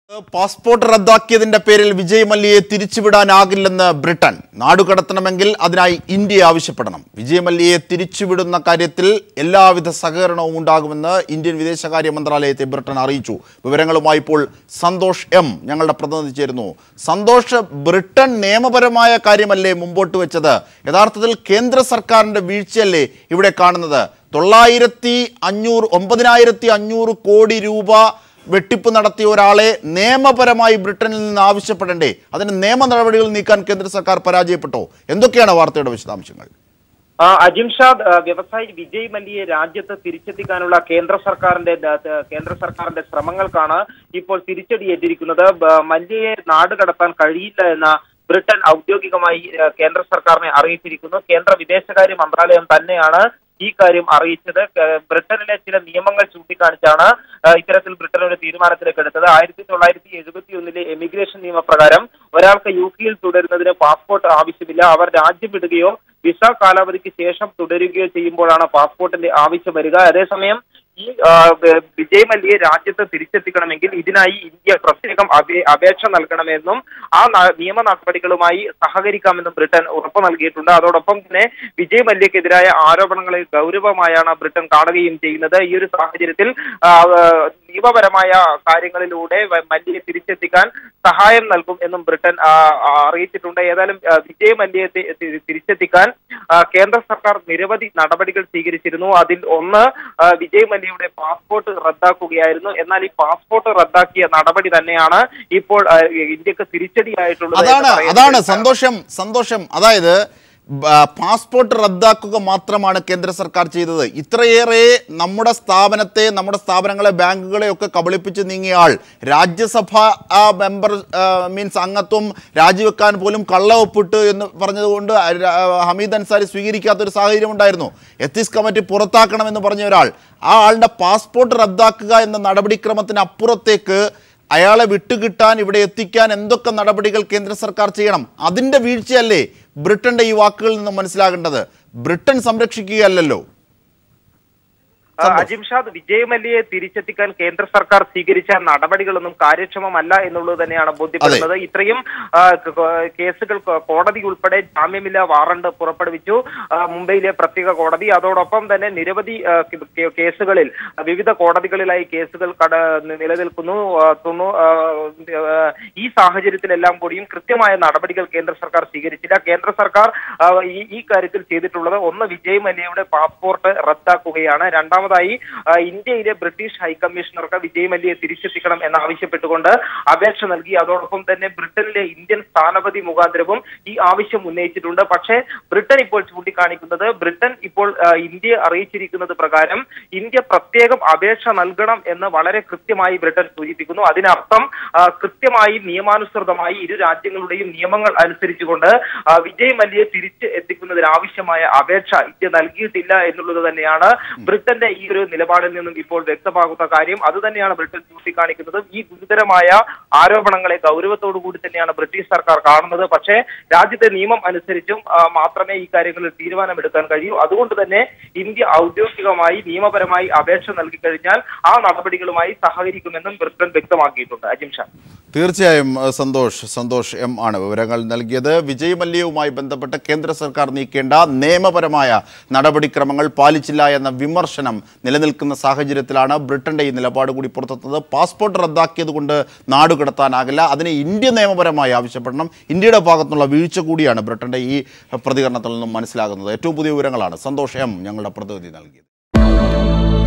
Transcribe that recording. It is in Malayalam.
പാസ്പോർട്ട് റദ്ദാക്കിയതിന്റെ പേരിൽ വിജയ് മല്യയെ തിരിച്ചുവിടാനാകില്ലെന്ന് ബ്രിട്ടൻ നാടുകടത്തണമെങ്കിൽ അതിനായി ഇന്ത്യ ആവശ്യപ്പെടണം വിജയ് മല്യയെ തിരിച്ചുവിടുന്ന കാര്യത്തിൽ എല്ലാവിധ സഹകരണവും ഉണ്ടാകുമെന്ന് ഇന്ത്യൻ വിദേശകാര്യ മന്ത്രാലയത്തെ ബ്രിട്ടൻ അറിയിച്ചു വിവരങ്ങളുമായി ഇപ്പോൾ സന്തോഷ് എം ഞങ്ങളുടെ പ്രതിനിധി ചേരുന്നു സന്തോഷ് ബ്രിട്ടൻ നിയമപരമായ കാര്യമല്ലേ മുമ്പോട്ട് വെച്ചത് യഥാർത്ഥത്തിൽ കേന്ദ്ര സർക്കാരിന്റെ വീഴ്ചയല്ലേ ഇവിടെ കാണുന്നത് തൊള്ളായിരത്തി അഞ്ഞൂറ് ഒമ്പതിനായിരത്തി അഞ്ഞൂറ് കോടി രൂപ വെട്ടിപ്പ് നടത്തിയ ഒരാളെ നിയമപരമായി ബ്രിട്ടനിൽ നിന്ന് ആവശ്യപ്പെടണ്ടേ അതിന് നിയമ നടപടികൾ നീക്കാൻ കേന്ദ്ര സർക്കാർ പരാജയപ്പെട്ടോ എന്തൊക്കെയാണ് വാർത്തയുടെ വിശദാംശങ്ങൾ ആ, അജിംഷാദ് ആ, വ്യവസായി വിജയ് മല്യയെ രാജ്യത്ത് തിരിച്ചെത്തിക്കാനുള്ള കേന്ദ്ര സർക്കാരിന്റെ ദ- ദ- കേന്ദ്ര സർക്കാരിന്റെ ശ്രമങ്ങൾക്കാണ് ഇപ്പോൾ തിരിച്ചടിയേറ്റിരിക്കുന്നത് ബ- മല്യയെ നാട് കടത്താൻ കഴിയില്ല എന്ന ബ്രിട്ടൻ ഔദ്യോഗികമായി ആ, കേന്ദ്ര സർക്കാരിനെ അറിയിച്ചിരിക്കുന്നു കേന്ദ്ര വിദേശകാര്യ മന്ത്രാലയം തന്നെയാണ് ഈ കാര്യം അറിയിച്ചത് ക- ബ്രിട്ടനിലെ ചില നിയമങ്ങൾ ചൂണ്ടിക്കാണിച്ചാണ് ആ, ഇത്തരത്തിൽ ബ്രിട്ടൻ ഒരു തീരുമാനത്തിലേക്ക് എടുത്തത് ആയിരത്തി തൊള്ളായിരത്തി എഴുപത്തി ഒന്നിലെ എമിഗ്രേഷൻ നിയമപ്രകാരം ഒരാൾക്ക് യു കെയിൽ തുടരുന്നതിന് പാസ്പോർട്ട് ആവശ്യമില്ല അവർ രാജ്യം വിടുകയോ വിസ കാലാവധിക്ക് ശേഷം തുടരുകയോ ചെയ്യുമ്പോഴാണ് പാസ്പോർട്ടിന്റെ ആവശ്യം വരിക അതേസമയം ഈ ആ, വ- വിജയ് മല്യയെ രാജ്യത്ത് തിരിച്ചെത്തിക്കണമെങ്കിൽ ഇതിനായി ഇന്ത്യ പ്രത്യേകം അപേ- അപേക്ഷ നൽകണമെന്നും ആ ന- നിയമ നടപടികളുമായി സഹകരിക്കാമെന്നും ബ്രിട്ടൻ ഉറപ്പ് നൽകിയിട്ടുണ്ട് അതോടൊപ്പം തന്നെ വിജയ് മല്യക്കെതിരായ ആരോപണങ്ങളെ ഗൗരവമായാണ് ബ്രിട്ടൻ കാണുകയും ചെയ്യുന്നത് ഈ ഒരു സാഹചര്യത്തിൽ ആ, ആ, നിയമപരമായ കാര്യങ്ങളിലൂടെ വ- മല്യയെ തിരിച്ചെത്തിക്കാൻ സഹായം നൽകും എന്നും ബ്രിട്ടൻ ആ, ആ, അറിയിച്ചിട്ടുണ്ട് ഏതായാലും ആ, വിജയ് മല്യയെ തി- തി- തിരിച്ചെത്തിക്കാൻ ആ, കേന്ദ്ര സർക്കാർ നിരവധി നടപടികൾ സ്വീകരിച്ചിരുന്നു അതിൽ ഒന്ന് ആ, വിജയ് മല്യയുടെ പാസ്പോർട്ട് റദ്ദാക്കുകയായിരുന്നു എന്നാൽ ഈ പാസ്പോർട്ട് റദ്ദാക്കിയ നടപടി തന്നെയാണ് ഇപ്പോൾ ആ, ഇന്ത്യക്ക് തിരിച്ചടിയായിട്ടുള്ളത് എന്ന് അതാണ് പറയാൻ അതാണ് കഴിയും. സന്തോഷം സന്തോഷം അതായത് ബ- പാസ്പോർട്ട് റദ്ദാക്കുക മാത്രമാണ് കേന്ദ്ര സർക്കാർ ചെയ്തത് ഇത്രയേറെ നമ്മുടെ സ്ഥാപനത്തെ നമ്മുടെ സ്ഥാപനങ്ങളെ ബാങ്കുകളെ ഒക്കെ കബളിപ്പിച്ച് നീങ്ങിയ ആൾ രാജ്യസഭ ആ, മെമ്പർ ആ, മീൻസ് അംഗത്വം രാജിവെക്കാൻ പോലും കള്ള ഒപ്പിട്ട് എന്ന് പറഞ്ഞതുകൊണ്ട് ആ, ര- ആ, ഹമീദ് അൻസാരി സ്വീകരിക്കാത്തൊരു സാഹചര്യം ഉണ്ടായിരുന്നു എത്തിസ് കമ്മിറ്റി പുറത്താക്കണമെന്ന് പറഞ്ഞ ഒരാൾ ആ ആളുടെ പാസ്പോർട്ട് റദ്ദാക്കുക എന്ന നടപടിക്രമത്തിന് അപ്പുറത്തേക്ക് അയാളെ വിട്ടുകിട്ടാൻ ഇവിടെ എത്തിക്കാൻ എന്തൊക്കെ നടപടികൾ കേന്ദ്ര സർക്കാർ ചെയ്യണം അതിന്റെ വീഴ്ചയല്ലേ ബ്രിട്ടന്റെ ഈ വാക്കുകളിൽ നിന്ന് മനസ്സിലാകേണ്ടത് ബ്രിട്ടൻ സംരക്ഷിക്കുകയല്ലല്ലോ ആ, അജിംഷാദ് വിജയ് മല്യയെ തിരിച്ചെത്തിക്കാൻ കേന്ദ്ര സർക്കാർ സ്വീകരിച്ച നടപടികളൊന്നും കാര്യക്ഷമമല്ല എന്നുള്ളത് തന്നെയാണ് ബോധ്യപ്പെടുന്നത് ഇത്രയും ആ, ക- ക- കേസുകൾ കോ- കോടതി ഉൾപ്പെടെ ജാമ്യമില്ലാ വാറണ്ട് പുറപ്പെടുവിച്ചു ആ, മുംബൈയിലെ പ്രത്യേക കോടതി അതോടൊപ്പം തന്നെ നിരവധി ആ, കേ- കേ- കേസുകളിൽ വിവിധ കോടതികളിലായി കേസുകൾ കട നിലനിൽക്കുന്നു ആ, തൊണ്ണൂ- ആ, ആ, ഈ സാഹചര്യത്തിലെല്ലാം കൂടിയും കൃത്യമായ നടപടികൾ കേന്ദ്ര സർക്കാർ സ്വീകരിച്ചില്ല കേന്ദ്ര സർക്കാർ ആ, ഈ ഈ കാര്യത്തിൽ ചെയ്തിട്ടുള്ളത് ഒന്ന് വിജയ് മല്യയുടെ പാസ്പോർട്ട് റദ്ദാക്കുകയാണ് രണ്ടാമതായി ആ, ഇന്ത്യയിലെ ബ്രിട്ടീഷ് ഹൈക്കമ്മീഷണർക്ക് വിജയ് മല്യയെ തിരിച്ചെത്തിക്കണം എന്നാവശ്യപ്പെട്ടുകൊണ്ട് അപേക്ഷ നൽകി അതോടൊപ്പം തന്നെ ബ്രിട്ടനിലെ ഇന്ത്യൻ സ്ഥാനപതി മുഖാന്തരവും ഈ ആവശ്യം ഉന്നയിച്ചിട്ടുണ്ട് പക്ഷേ ബ്രിട്ടൻ ഇപ്പോൾ ചൂണ്ടിക്കാണിക്കുന്നത് ബ്രിട്ടൻ ഇപ്പോൾ ആ, ഇന്ത്യയെ അറിയിച്ചിരിക്കുന്നത് പ്രകാരം ഇന്ത്യ പ്രത്യേകം അപേക്ഷ നൽകണം എന്ന് വളരെ കൃത്യമായി ബ്രിട്ടൻ സൂചിപ്പിക്കുന്നു അതിനർത്ഥം ആ, കൃത്യമായി നിയമാനുസൃതമായി ഇരു രാജ്യങ്ങളുടെയും നിയമങ്ങൾ അനുസരിച്ചുകൊണ്ട് ആ, വിജയ് മല്യയെ തിരിച്ച് എത്തിക്കുന്നതിന് ആവശ്യമായ അപേക്ഷ ഇന്ത്യ നൽകിയിട്ടില്ല എന്നുള്ളത് തന്നെയാണ് ബ്രിട്ടന്റെ ഈ ഒരു നിലപാടിൽ നിന്നും ഇപ്പോൾ വ്യക്തമാകുന്ന കാര്യം അത് തന്നെയാണ് ബ്രിട്ടൻ ചൂണ്ടിക്കാണിക്കുന്നത് ഈ ഗുരുതരമായ ആരോപണങ്ങളെ ഗൗരവത്തോടു കൂടി തന്നെയാണ് ബ്രിട്ടീഷ് സർക്കാർ കാണുന്നത് പക്ഷേ രാജ്യത്തെ നിയമം അനുസരിച്ചും ആ, മാത്രമേ ഈ കാര്യങ്ങളിൽ തീരുമാനമെടുക്കാൻ കഴിയൂ അതുകൊണ്ട് തന്നെ ഇന്ത്യ ഔദ്യോഗികമായി നിയമപരമായി അപേക്ഷ നൽകി കഴിഞ്ഞാൽ ആ നടപടികളുമായി സഹകരിക്കുമെന്നും ബ്രിട്ടൻ വ്യക്തമാക്കിയിട്ടുണ്ട് അജിംഷ തീർച്ചയായും അഹ് സന്തോഷ് സന്തോഷ് എം ആണ് വിവരങ്ങൾ നൽകിയത് വിജയ് മല്യയുമായി ബന്ധപ്പെട്ട് കേന്ദ്ര സർക്കാർ നീക്കേണ്ട നിയമപരമായ നടപടിക്രമങ്ങൾ പാലിച്ചില്ല എന്ന വിമർശനം നിലനിൽക്കുന്ന സാഹചര്യത്തിലാണ് ബ്രിട്ടന്റെ ഈ നിലപാട് കൂടി പുറത്തെത്തുന്നത് പാസ്പോർട്ട് റദ്ദാക്കിയത് കൊണ്ട് നാട് കടത്താനാകില്ല അതിന് ഇന്ത്യ നിയമപരമായി ആവശ്യപ്പെടണം ഇന്ത്യയുടെ ഭാഗത്തുനിന്നുള്ള വീഴ്ച കൂടിയാണ് ബ്രിട്ടന്റെ ഈ പ്രതികരണത്തിൽ നിന്നും മനസ്സിലാകുന്നത് ഏറ്റവും പുതിയ വിവരങ്ങളാണ് സന്തോഷ് എം ഞങ്ങളുടെ പ്രതിനിധി നൽകിയത്